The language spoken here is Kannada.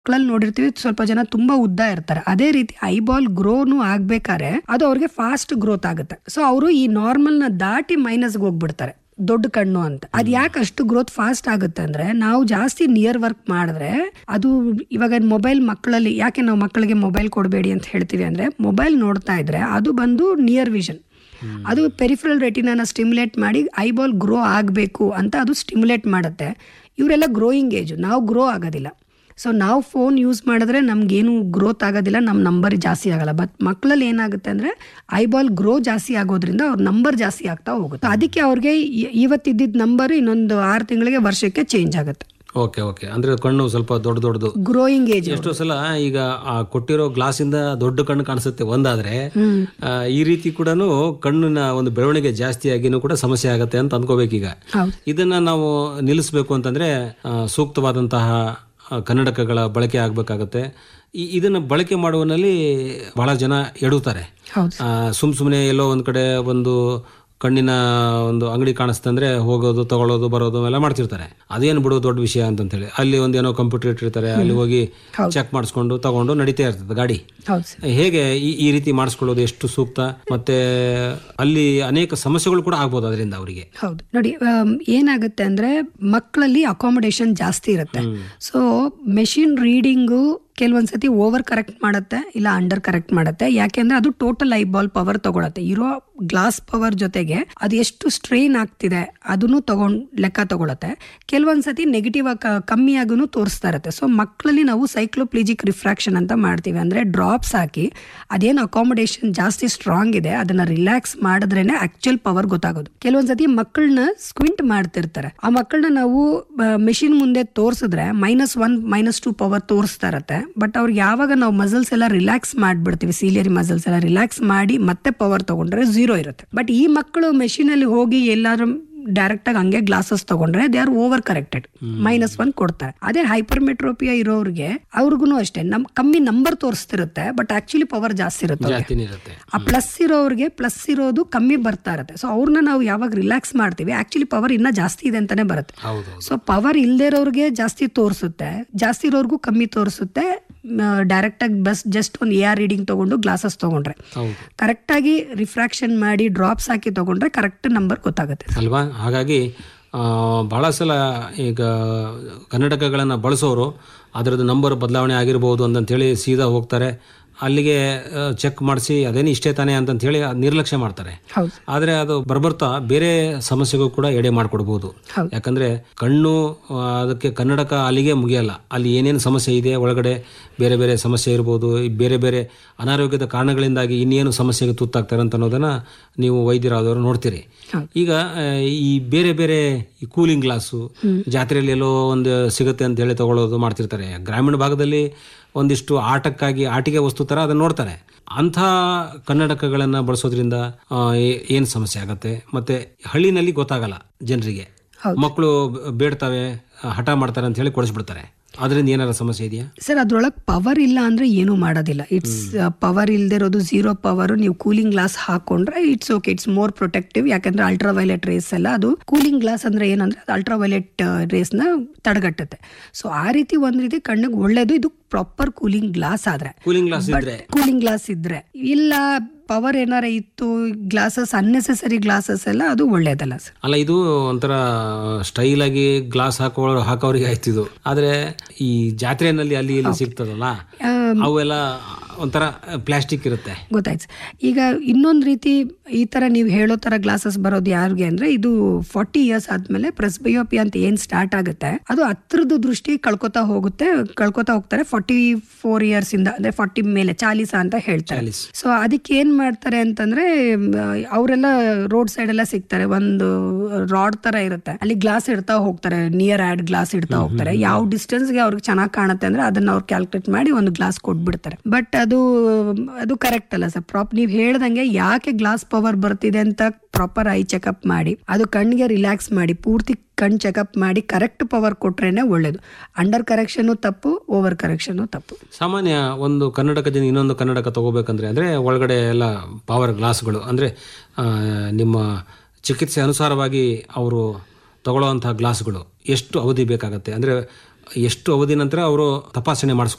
ಮಕ್ಕಳಲ್ಲಿ ನೋಡಿರ್ತೀವಿ ಸ್ವಲ್ಪ ಜನ ತುಂಬಾ ಉದ್ದ ಇರ್ತಾರೆ ಅದೇ ರೀತಿ ಐಬಾಲ್ ಗ್ರೋನು ಆಗ್ಬೇಕಾದ್ರೆ ಅದು ಅವ್ರಿಗೆ ಫಾಸ್ಟ್ ಗ್ರೋತ್ ಆಗುತ್ತೆ ಸೊ ಅವರು ಈ ನಾರ್ಮಲ್ ನ ದಾಟಿ ಮೈನಸ್ಗೆ ಹೋಗ್ಬಿಡ್ತಾರೆ ದೊಡ್ಡ ಕಣ್ಣು ಅಂತ ಅದ್ ಯಾಕೆ ಅಷ್ಟು ಗ್ರೋತ್ ಫಾಸ್ಟ್ ಆಗುತ್ತೆ ಅಂದ್ರೆ ನಾವು ಜಾಸ್ತಿ ನಿಯರ್ ವರ್ಕ್ ಮಾಡಿದ್ರೆ ಅದು ಇವಾಗ ಮೊಬೈಲ್ ಮಕ್ಕಳಲ್ಲಿ ಯಾಕೆ ನಾವು ಮಕ್ಕಳಿಗೆ ಮೊಬೈಲ್ ಕೊಡಬೇಡಿ ಅಂತ ಹೇಳ್ತೀವಿ ಅಂದ್ರೆ ಮೊಬೈಲ್ ನೋಡ್ತಾ ಇದ್ರೆ ಅದು ಬಂದು ನಿಯರ್ ವಿಷನ್ ಅದು ಪೆರಿಫರಲ್ ರೆಟಿನಾನ ಸ್ಟಿಮ್ಯುಲೇಟ್ ಮಾಡಿ ಐಬಾಲ್ ಗ್ರೋ ಆಗಬೇಕು ಅಂತ ಅದು ಸ್ಟಿಮ್ಯುಲೇಟ್ ಮಾಡುತ್ತೆ ಇವರೆಲ್ಲ ಗ್ರೋಯಿಂಗ್ ಏಜ್ ನಾವು ಗ್ರೋ ಆಗೋದಿಲ್ಲ ಸೊ ನಾವು ಫೋನ್ ಯೂಸ್ ಮಾಡಿದ್ರೆ ನಮ್ಗೇನು ಗ್ರೋತ್ ಆಗೋದಿಲ್ಲ ನಮ್ಮ ನಂಬರ್ ಜಾಸ್ತಿ ಆಗಲ್ಲ ಬಟ್ ಮಕ್ಕಳಲ್ಲಿ ಏನಾಗುತ್ತೆ ಅಂದರೆ ಐಬಾಲ್ ಗ್ರೋ ಜಾಸ್ತಿ ಆಗೋದ್ರಿಂದ ಅವ್ರ ನಂಬರ್ ಜಾಸ್ತಿ ಆಗ್ತಾ ಹೋಗುತ್ತೆ ಅದಕ್ಕೆ ಅವ್ರಿಗೆ ಇ- ಇವತ್ತಿದ್ದಿದ್ದ ನಂಬರ್ ಇನ್ನೊಂದು ಆರು ತಿಂಗಳಿಗೆ ವರ್ಷಕ್ಕೆ ಚೇಂಜ್ ಆಗುತ್ತೆ ಓಕೆ ಓಕೆ ಅಂದ್ರೆ ಕಣ್ಣು ಸ್ವಲ್ಪ ದೊಡ್ಡ ದೊಡ್ಡದು ಗ್ರೋಯಿಂಗ್ ಏಜ್ ಎಷ್ಟೋ ಸಲ ಈಗ ಆ ಕೊಟ್ಟಿರೋ ಗ್ಲಾಸ್ ಇಂದ ದೊಡ್ಡ ಕಣ್ಣು ಕಾಣಿಸುತ್ತೆ ಒಂದಾದ್ರೆ ಆ, ಈ ರೀತಿ ಕೂಡ ಕಣ್ಣಿನ ಒಂದು ಬೆಳವಣಿಗೆ ಜಾಸ್ತಿ ಆಗಿನೂ ಕೂಡ ಸಮಸ್ಯೆ ಆಗತ್ತೆ ಅಂತ ಅಂದ್ಕೋಬೇಕೀಗ ಹೌದು ಇದನ್ನ ನಾವು ನಿಲ್ಲಿಸಬೇಕು ಅಂತಂದ್ರೆ ಆ, ಸೂಕ್ತವಾದಂತಹ ಆ, ಕನ್ನಡಕಗಳ ಬಳಕೆ ಆಗಬೇಕಾಗತ್ತೆ ಇದನ್ನ ಬಳಕೆ ಮಾಡುವಲ್ಲಿ ಬಹಳ ಜನ ಎಡುತ್ತಾರೆ ಹೌದು ಆ, ಸುಮ್ ಸುಮ್ಮನೆ ಎಲ್ಲೋ ಒಂದ್ ಕಡೆ ಒಂದು ಕಣ್ಣಿನ ಒಂದು ಅಂಗಡಿ ಕಾಣಿಸ್ತಂದ್ರೆ ಹೋಗೋದು ತಗೊಳ್ಳೋದು ಬರೋದು ಎಲ್ಲ ಮಾಡ್ತಿರ್ತಾರೆ ಅದೇನು ಬಿಡು ದೊಡ್ಡ ವಿಷಯ ಅಂತಂತೇಳಿ ಅಲ್ಲಿ ಒಂದೇನೋ ಕಂಪ್ಯೂಟರ್ ಇಟ್ಟಿರ್ತಾರೆ ಅಲ್ಲಿ ಹೋಗಿ ಚೆಕ್ ಮಾಡಿಸ್ಕೊಂಡು ತಗೊಂಡು ನಡೀತಾ ಇರ್ತದೆ ಗಾಡಿ ಹೌದು ಸರ್ ಹೇಗೆ ಈ ಈ ರೀತಿ ಮಾಡಿಸ್ಕೊಳ್ಳೋದು ಎಷ್ಟು ಸೂಕ್ತ ಮತ್ತೆ ಅಲ್ಲಿ ಅನೇಕ ಸಮಸ್ಯೆಗಳು ಕೂಡ ಆಗ್ಬೋದು ಅದರಿಂದ ಅವರಿಗೆ ಹೌದು ನೋಡಿ ಆಮ್, ಏನಾಗುತ್ತೆ ಅಂದ್ರೆ ಮಕ್ಕಳಲ್ಲಿ ಅಕಾಮಿಡೇಷನ್ ಜಾಸ್ತಿ ಇರುತ್ತೆ ಸೊ ಮೆಷಿನ್ ರೀಡಿಂಗು ಕೆಲವೊಂದ್ಸತಿ ಓವರ್ ಕರೆಕ್ಟ್ ಮಾಡುತ್ತೆ ಇಲ್ಲ ಅಂಡರ್ ಕರೆಕ್ಟ್ ಮಾಡುತ್ತೆ ಯಾಕೆಂದ್ರೆ ಅದು ಟೋಟಲ್ ಐಬಾಲ್ ಪವರ್ ತಗೊಳತ್ತೆ ಇರೋ ಗ್ಲಾಸ್ ಪವರ್ ಜೊತೆಗೆ ಅದು ಎಷ್ಟು ಸ್ಟ್ರೈನ್ ಆಗ್ತಿದೆ ಅದನ್ನು ತಗೊಂಡ್ ಲೆಕ್ಕ ತಗೊಳತ್ತೆ ಕೆಲವೊಂದ್ಸತಿ ನೆಗೆಟಿವ್ ಕಮ್ಮಿ ಆಗೂ ತೋರಿಸ್ತಾ ಇರುತ್ತೆ ಸೊ ಮಕ್ಕಳಲ್ಲಿ ನಾವು ಸೈಕ್ಲೋಪ್ಲಿಜಿಕ್ ರಿಫ್ರಾಕ್ಷನ್ ಅಂತ ಮಾಡ್ತೀವಿ ಅಂದ್ರೆ ಡ್ರಾಪ್ಸ್ ಹಾಕಿ ಅದೇನು ಅಕಾಮಿಡೇಷನ್ ಜಾಸ್ತಿ ಸ್ಟ್ರಾಂಗ್ ಇದೆ ಅದನ್ನ ರಿಲ್ಯಾಕ್ಸ್ ಮಾಡಿದ್ರೇನೆ ಆಕ್ಚುಯಲ್ ಪವರ್ ಗೊತ್ತಾಗೋದು ಕೆಲವೊಂದ್ಸತಿ ಮಕ್ಕಳನ್ನ ಸ್ಕ್ವಿಂಟ್ ಮಾಡ್ತಿರ್ತಾರೆ ಆ ಮಕ್ಕಳನ್ನ ನಾವು ಮೆಷಿನ್ ಮುಂದೆ ತೋರಿಸಿದ್ರೆ minus one minus two power ತೋರಿಸ್ತಾ ಇರತ್ತೆ ಬಟ್ ಅವ್ರಿಗೆ ಯಾವಾಗ ನಾವು ಮಸಲ್ಸ್ ಎಲ್ಲ ರಿಲ್ಯಾಕ್ಸ್ ಮಾಡ್ಬಿಡ್ತೀವಿ ಸೀಲಿಯರಿ ಮಸಲ್ಸ್ ಎಲ್ಲ ರಿಲ್ಯಾಕ್ಸ್ ಮಾಡಿ ಮತ್ತೆ ಪವರ್ ತಗೊಂಡ್ರೆ ಝೀರೋ ಇರುತ್ತೆ ಬಟ್ ಈ ಮಕ್ಕಳು ಮೆಷಿನ್ ಅಲ್ಲಿ ಹೋಗಿ ಎಲ್ಲಾದ್ರೂ ಡೈರೆಕ್ಟ್ ಆಗಿ ಹಂಗೆ ಗ್ಲಾಸಸ್ ತಗೊಂಡ್ರೆ they are over corrected minus one ಕೊಡ್ತಾರೆ ಅದೇ ಹೈಪರ್ಮೆಟ್ರೋಪಿಯಾ ಇರೋರಿಗೆ ಅವ್ರಿಗೂ ಅಷ್ಟೇ ನಮ್ ಕಮ್ಮಿ ನಂಬರ್ ತೋರಿಸ್ತಿರುತ್ತೆ ಬಟ್ ಆಕ್ಚುಲಿ ಪವರ್ ಜಾಸ್ತಿ ಇರುತ್ತೆ ಅವ್ರಿಗೆ. ಜಾಸ್ತಿನೇ ಇರುತ್ತೆ ಆ ಪ್ಲಸ್ ಇರೋರಿಗೆ ಪ್ಲಸ್ ಇರೋದು ಕಮ್ಮಿ ಬರ್ತಾ ಇರುತ್ತೆ ಸೊ ಅವ್ರನ್ನ ನಾವು ಯಾವಾಗ ರಿಲ್ಯಾಕ್ಸ್ ಮಾಡ್ತೀವಿ ಆಕ್ಚುಲಿ ಪವರ್ ಇನ್ನ ಜಾಸ್ತಿ ಇದೆ ಅಂತಾನೆ ಬರುತ್ತೆ ಹೌದು ಸೊ ಪವರ್ ಇಲ್ದೇ ಇರೋರಿಗೆ ಜಾಸ್ತಿ ತೋರಿಸುತ್ತೆ ಜಾಸ್ತಿ ಇರೋರ್ಗೂ ಕಮ್ಮಿ ತೋರಿಸುತ್ತೆ ಡೈರೆಕ್ಟ್ ಆಗಿ ಬಸ್ ಜಸ್ಟ್ ಒಂದು ಎ ಆರ್ ರೀಡಿಂಗ್ ತಗೊಂಡು ಗ್ಲಾಸಸ್ ತಗೊಂಡ್ರೆ ಹೌದು ಕರೆಕ್ಟ್ ಆಗಿ ರಿಫ್ರಾಕ್ಷನ್ ಮಾಡಿ ಡ್ರಾಪ್ಸ್ ಹಾಕಿ ತಗೊಂಡ್ರೆ ಕರೆಕ್ಟ್ ನಂಬರ್ ಗೊತ್ತಾಗುತ್ತೆ ಅಲ್ವಾ ಹಾಗಾಗಿ ಆ, ಬಹಳ ಸಲ ಈಗ ಕನ್ನಡಕಗಳನ್ನು ಬಳಸೋರು ಅದರದ್ದು ನಂಬರ್ ಬದಲಾವಣೆ ಆಗಿರ್ಬೋದು ಅಂತಂತೇಳಿ ಸೀದಾ ಹೋಗ್ತಾರೆ ಅಲ್ಲಿಗೆ ಚೆಕ್ ಮಾಡಿಸಿ ಅದೇನು ಇಷ್ಟೇ ತಾನೇ ಅಂತಂತೇಳಿ ಅದ್ ನಿರ್ಲಕ್ಷ್ಯ ಮಾಡ್ತಾರೆ ಹೌದು ಆದರೆ ಅದು ಬರ್ಬರ್ತಾ ಬೇರೆ ಸಮಸ್ಯೆಗೂ ಕೂಡ ಎಡೆ ಮಾಡಿಕೊಡ್ಬೋದು ಹೌದು. ಯಾಕಂದ್ರೆ ಕಣ್ಣು ಆ, ಅದಕ್ಕೆ ಕನ್ನಡಕ ಅಲ್ಲಿಗೆ ಮುಗಿಯಲ್ಲ ಅಲ್ಲಿ ಏನೇನು ಸಮಸ್ಯೆ ಇದೆ ಒಳಗಡೆ ಬೇರೆ ಬೇರೆ ಸಮಸ್ಯೆ ಇರ್ಬೋದು ಈ ಬೇರೆ ಬೇರೆ ಅನಾರೋಗ್ಯದ ಕಾರಣಗಳಿಂದಾಗಿ ಇನ್ನೇನು ಸಮಸ್ಯೆಗೆ ತುತ್ತಾಗ್ತಾರೆ ಅಂತ ಅನ್ನೋದನ್ನ ನೀವು ವೈದ್ಯರಾದವರು ನೋಡ್ತೀರಿ ಹೌದು. ಈಗ ಆ, ಈ ಬೇರೆ ಬೇರೆ ಈ ಕೂಲಿಂಗ್ ಗ್ಲಾಸು ಜಾತ್ರೆಯಲ್ಲಿ ಎಲ್ಲೋ ಒಂದು ಸಿಗುತ್ತೆ ಅಂತ ಹೇಳಿ ತಗೊಳ್ಳೋದು ಮಾಡ್ತಿರ್ತಾರೆ ಗ್ರಾಮೀಣ ಭಾಗದಲ್ಲಿ ಒಂದಿಷ್ಟು ಆಟಕ್ಕಾಗಿ ಆಟಿಕೆ ವಸ್ತು ತರ ಅದನ್ನ ನೋಡ್ತಾರೆ ಅಂಥ ಕನ್ನಡಕಗಳನ್ನ ಬಳಸೋದ್ರಿಂದ ಆ, ಏ- ಏನ್ ಸಮಸ್ಯೆ ಆಗತ್ತೆ ಮತ್ತೆ ಹಳ್ಳಿನಲ್ಲಿ ಗೊತ್ತಾಗಲ್ಲ ಜನರಿಗೆ ಮಕ್ಕಳು ಬೇಡ್ತವೆ ಹಠ ಮಾಡ್ತಾರೆ ಅಂತ ಹೇಳಿ ಕೊಡಿಸ್ಬಿಡ್ತಾರೆ ಅದರಿಂದ ಏನಾರ ಸಮಸ್ಯೆ ಇದೆಯಾ ಸರ್ ಅದ್ರೊಳಗೆ ಪವರ್ ಇಲ್ಲ ಅಂದ್ರೆ ಏನೂ ಮಾಡೋದಿಲ್ಲ ಇಟ್ಸ್ ಪವರ್ ಇಲ್ಲದೆ ಇರೋದು ಝೀರೋ ಪವರ್ ನೀವು ಕೂಲಿಂಗ್ ಗ್ಲಾಸ್ ಹಾಕೊಂಡ್ರೆ it's okay it's more protective ಯಾಕಂದ್ರೆ ಅಲ್ಟ್ರಾ ವೈಲೆಟ್ ರೇಸ್ ಎಲ್ಲ ಅದು ಕೂಲಿಂಗ್ ಗ್ಲಾಸ್ ಅಂದ್ರೆ ಏನಂದ್ರೆ ಅದು ಅಲ್ಟ್ರಾ ವೈಲೆಟ್ ರೇಸ್ ನ ತಡೆಗಟ್ಟುತ್ತೆ ಸೊ ಆ ರೀತಿ ಒಂದ್ ರೀತಿ ಕಣ್ಣಿಗೆ ಒಳ್ಳೇದು ಇದು ಪ್ರಾಪರ್ ಕೂಲಿಂಗ್ ಗ್ಲಾಸ್ ಆದ್ರೆ ಕೂಲಿಂಗ್ ಗ್ಲಾಸ್ ಇದ್ರೆ ಕೂಲಿಂಗ್ ಗ್ಲಾಸ್ ಇದ್ರೆ ಇಲ್ಲ ಪವರ್ ಏನಾರ ಇತ್ತು ಗ್ಲಾಸಸ್ ಅನ್ನೆಸೆಸರಿ ಗ್ಲಾಸಸ್ ಎಲ್ಲ ಅದು ಒಳ್ಳೇದಲ್ಲ ಸರ್ ಅಲ್ಲ ಇದು ಒಂಥರ ಸ್ಟೈಲ್ ಆಗಿ ಗ್ಲಾಸ್ ಹಾಕೋ ಹಾಕೋರಿಗೆ ಆಯ್ತು ಇದು ಆದ್ರೆ ಈ ಜಾತ್ರೆನಲ್ಲಿ ಅಲ್ಲಿ ಇಲ್ಲಿ ಸಿಗ್ತದಲ್ಲ ಅವೆಲ್ಲ ಒಂಥರ ಪ್ಲಾಸ್ಟಿಕ್ ಇರುತ್ತೆ ಗೊತ್ತಾಯ್ತು sir. ಈಗ ಇನ್ನೊಂದು ರೀತಿ ಈ ತರ ನೀವು ಹೇಳೋ ತರ ಗ್ಲಾಸಸ್ ಬರೋದು ಯಾರಿಗೆ ಅಂದ್ರೆ ಇದು ಫಾರ್ಟಿ ಇಯರ್ಸ್ ಆದ್ಮೇಲೆ ಪ್ರೆಸ್ಬಯೋಪಿ ಅಂತ ಏನ್ ಸ್ಟಾರ್ಟ್ ಆಗುತ್ತೆ ಅದು ಹತ್ರದ ದೃಷ್ಟಿ ಕಳ್ಕೊತಾ ಹೋಗುತ್ತೆ ಕಳ್ಕೊತಾ ಹೋಗ್ತಾರೆ ಫಾರ್ಟಿ ಫೋರ್ ಇಯರ್ಸ್ ಇಂದ ಅಂದ್ರೆ ಫಾರ್ಟಿ ಮೇಲೆ ಚಾಲೀಸ ಅಂತ ಹೇಳ್ತಾರೆ ಚಾಲೀಸ್. ಸೊ ಅದಕ್ಕೆ ಏನ್ ಮಾಡ್ತಾರೆ ಅಂತಂದ್ರೆ ಅವರೆಲ್ಲ ರೋಡ್ ಸೈಡ್ ಎಲ್ಲ ಸಿಗ್ತಾರೆ ಒಂದು ರಾಡ್ ತರ ಇರುತ್ತೆ ಅಲ್ಲಿ ಗ್ಲಾಸ್ ಇಡ್ತಾ ಹೋಗ್ತಾರೆ ನಿಯರ್ ಆಡ್ ಗ್ಲಾಸ್ ಇಡ್ತಾ ಹೋಗ್ತಾರೆ ಯಾವ ಡಿಸ್ಟೆನ್ಸ್ಗೆ ಅವ್ರಿಗೆ ಚೆನ್ನಾಗಿ ಕಾಣುತ್ತೆ ಅಂದ್ರೆ ಅದನ್ನ ಅವ್ರು ಕ್ಯಾಲ್ಕುಲೇಟ್ ಮಾಡಿ ಒಂದು ಗ್ಲಾಸ್ ಕೊಟ್ಬಿಡ್ತಾರೆ ಬಟ್ ಅದು ಅದು ಕರೆಕ್ಟ್ ಅಲ್ಲ ಸರ್ ಪ್ರಾಪ್ ನೀವು ಹೇಳ್ದಂಗೆ ಯಾಕೆ ಗ್ಲಾಸ್ ಪವರ್ ಬರ್ತಿದೆ ಅಂತ ಪ್ರಾಪರ್ ಐ ಚೆಕಪ್ ಮಾಡಿ ಅದು ಕಣ್ಣಿಗೆ ರಿಲ್ಯಾಕ್ಸ್ ಮಾಡಿ ಪೂರ್ತಿ ಕಣ್ ಚೆಕಪ್ ಮಾಡಿ ಕರೆಕ್ಟ್ ಪವರ್ ಕೊಟ್ರೇನೆ ಒಳ್ಳೇದು ಅಂಡರ್ ಕರೆಕ್ಷನ್ ತಪ್ಪು ಓವರ್ ಕರೆಕ್ಷನ್ ತಪ್ಪು ಸಾಮಾನ್ಯ ಒಂದು ಕನ್ನಡಕದಿಂದ ಇನ್ನೊಂದು ಕನ್ನಡಕ ತಗೋಬೇಕಂದ್ರೆ ಅಂದ್ರೆ ಒಳಗಡೆ ಎಲ್ಲ ಪವರ್ ಗ್ಲಾಸ್ಗಳು ಅಂದ್ರೆ ಆ, ನಿಮ್ಮ ಚಿಕಿತ್ಸೆ ಅನುಸಾರವಾಗಿ ಅವರು ತಗೊಳ್ಳುವಂತಹ ಗ್ಲಾಸ್ಗಳು ಎಷ್ಟು ಅವಧಿ ಬೇಕಾಗತ್ತೆ ಅಂದ್ರೆ ಎಷ್ಟು ಅವಧಿ ನಂತರ ಅವರು ತಪಾಸಣೆ ಮಾಡಿಸ್ಕೊ